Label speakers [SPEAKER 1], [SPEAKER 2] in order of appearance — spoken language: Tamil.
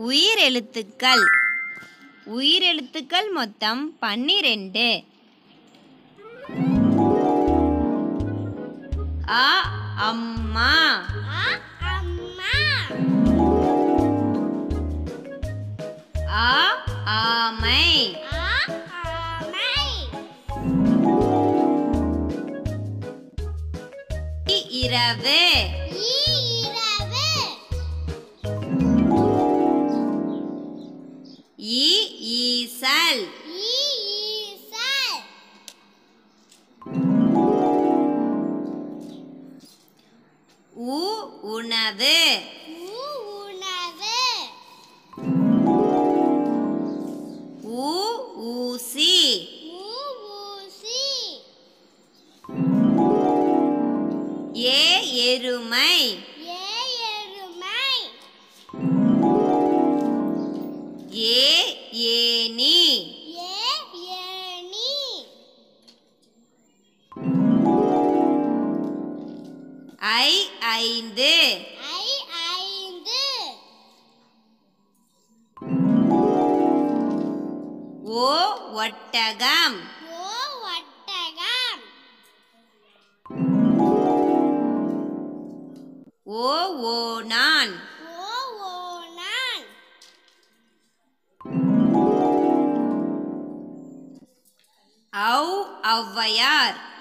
[SPEAKER 1] உயிரெழுத்துக்கள் உயிரெழுத்துக்கள் மொத்தம் பன்னிரெண்டு அ அம்மா
[SPEAKER 2] அ அம்மா
[SPEAKER 1] ஆ ஆமை
[SPEAKER 2] ஆ ஆமை
[SPEAKER 1] இ இரவு
[SPEAKER 2] ஈ இரவு
[SPEAKER 1] இ ஈசல்
[SPEAKER 2] ஈ ஈசல்
[SPEAKER 1] உ உணவு
[SPEAKER 2] உ உணவு
[SPEAKER 1] உ ஊசி
[SPEAKER 2] உ ஊசி
[SPEAKER 1] ஏ எருமை
[SPEAKER 2] ஏ எருமை
[SPEAKER 1] ஏ ஏனி
[SPEAKER 2] ஏ ஏணி
[SPEAKER 1] ஐ ஐந்து
[SPEAKER 2] ஐ ஐந்து
[SPEAKER 1] ஓ ஒட்டகம்
[SPEAKER 2] ஓ ஒட்டகம்
[SPEAKER 1] ஓ ஓணான்
[SPEAKER 2] ஓ ஓணான்
[SPEAKER 1] ஔ ஔவையார்